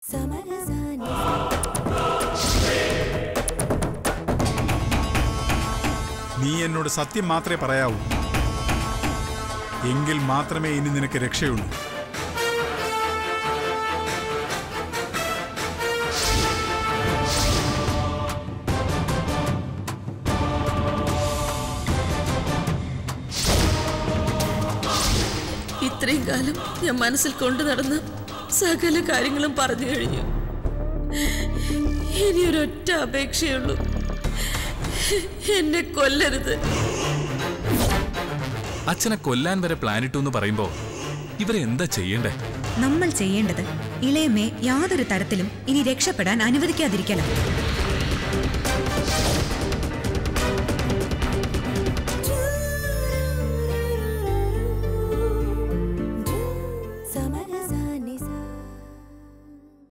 നീ എന്നോട് സത്യം മാത്രമേ പറയാവൂ എങ്കിൽ മാത്രമേ ഇനി നിനക്ക് രക്ഷയുള്ളൂ ഇത്രയും കാലം ഞാൻ മനസ്സിൽ കൊണ്ടു നടന്ന സകല കാര്യങ്ങളും പറഞ്ഞു കഴിഞ്ഞു ഇനി ഒരൊറ്റ അപേക്ഷയുള്ളൂ എന്നെ കൊല്ലരുത് അച്ഛനെ കൊല്ലാൻ വരെ പ്ലാനിട്ടു എന്ന് പറയുമ്പോ ഇവരെ എന്താ ചെയ്യണ്ടേ നമ്മൾ ചെയ്യേണ്ടത് ഇളയമേ യാതൊരു തരത്തിലും ഇനി രക്ഷപ്പെടാൻ അനുവദിക്കാതിരിക്കണം